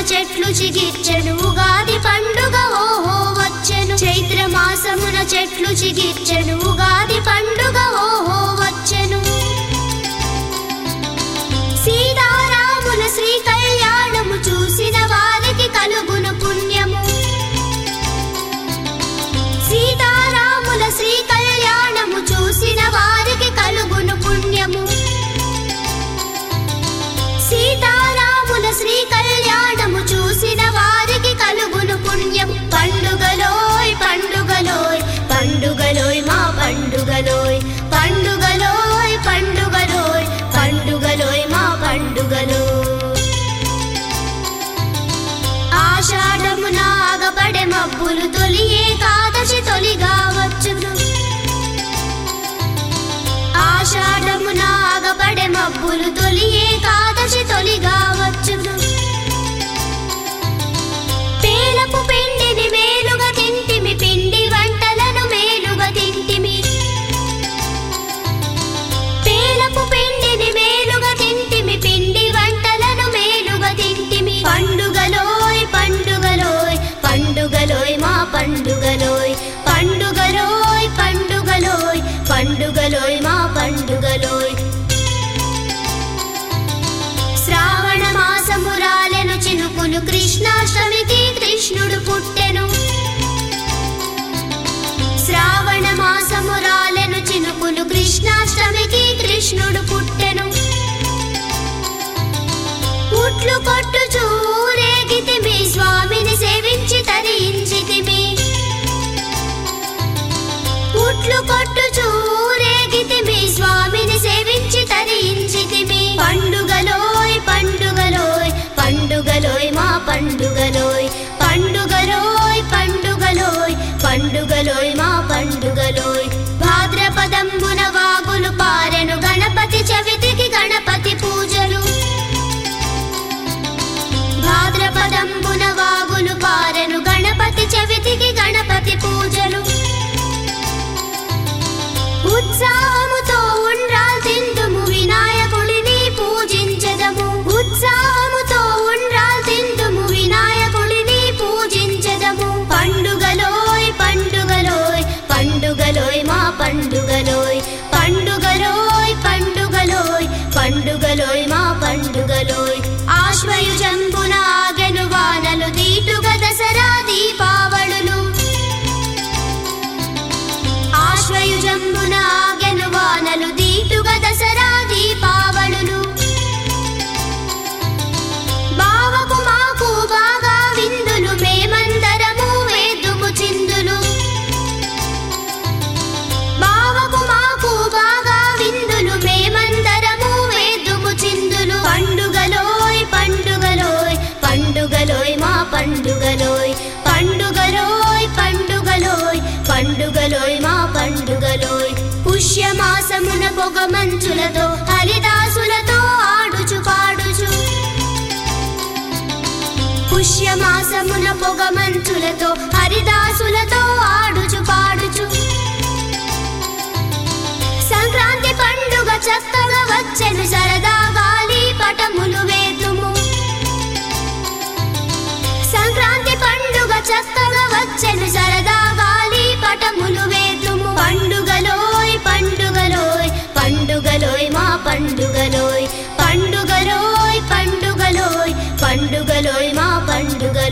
చెట్లు చిగిర్చెను ఉగాది పండుగ ఓహో వచ్చెను చైత్ర మాసమున చెట్లు చిగిర్చెను ఉగాది పండుగ ఓహో వచ్చెను సీతారాముల శ్రీ కళ్యాణము చూసిన వారికి కలుగును పుణ్యము సీతారాముల శ్రీ కళ్యాణము చూసిన వారికి కలుగును పుణ్యము సీతారాముల శ్రీ కళ్యాణము చూసిన వారికి కలుగును పుణ్యం పండుగలోయ్ పండుగలోయ్ పండుగలోయ్ మా పండుగలోయ్ పండుగలోయ్ పండుగలోయ్ పండుగలోయ్ మా పండుగలోయ్ ఆషాఢమున ఆగపడే మబ్బులు తొలి ఏకాదశి తొలిగా వచ్చును ఆషాఢమున ఆగపడే మబ్బులు తొలి ఏకాదశి తొలిగా వచ్చును పేలపు పిండిని మేలుగా తింటిమి పిండి వంటలను మేలుగా తింటిమి పేలపు పిండిని మేలుగా తింటిమి పిండి వంటలను మేలుగా తింటిమి పండుగలోయ్ పండుగలోయ్ పండుగలోయ్ మా పండుగలోయ్ పండుగలోయ్ పండుగలోయ్ పండుగలోయ్ మా పండుగలోయ్ శ్రావణ మాసము రాలెను చినుకులు కృష్ణాష్టమికి కృష్ణుడు పుట్టెను శ్రావణ మాసము రాలెను చినుకులు కృష్ణాష్టమికి కృష్ణుడు పుట్టెను పుట్లు కొట్టుచూ ఊరేగితిమి స్వామిని సేవించి తరించితిమి పుట్లు కొట్టుచూ ఊరేగితిమి స్వామిని సేవించి తరించితిమి పండుగలోయ్ పండుగలోయ్ పండుగలోయ్ మా పండుగలోయ్ పండుగలోయ్ పండుగలోయ్ పండుగలోయ్ మా పండుగలోయ్ భాద్రపదంబున వాగులు పారెను గణపతి చవితికి గణపతి పూజలు భాద్రపదంబున వాగులు పారెను గణపతి చవితికి గణపతి పూజలు ఉత్సాహముతో ఉండ్రాల్ తిందుము వినాయకుడిని పూజించదము ఉత్సాహముతో ఉండ్రాల్ తిందుము వినాయకుడిని పూజించదము పండుగలోయ్ పండుగలోయ్ పండుగలోయ్ మా పండుగలోయ్ పండుగలోయ్ పండుగలోయ్ పండుగలోయ్ మా పండుగలోయ్ ఆశ్వయుజంబున ఆగెను వానలు దీటుగా దసరా దీపావళులు ఆశ్వయుజంబున ఆగెను వానలు దీటుగా దసరా దీపావళులు బావకు మాకు బాగా విందులు మేమందరము వేదుము చిందులు బావకు మాకు బాగా విందులు మేమందరము వేదుము చిందులు పండుగలోయ్ పండుగలోయ్ పండుగలోయ్ మా పండుగలోయ్ పండుగలోయ్ పండుగలోయ్ పండుగలోయ్ మా పండుగలోయ్ పుష్యమాసమున పొగ మంచులతో హరిదాసులతో ఆడుచు పాడుచు పుష్యమాసమున పొగ మంచులతో హరిదాసులతో ఆడుచు పాడుచు సంక్రాంతి పండుగ చక్కగా వచ్చెను సరదా గాలి పటములు వేదుము సంక్రాంతి పండుగ చక్కగా వచ్చెను సరదా గాలి పటములు వేదుము పండుగలోయ్ పండుగలోయ్ పండుగలోయ్ మా పండుగలోయ్ పండుగలోయ్ పండుగలోయ్ పండుగలోయ్ మా పండుగ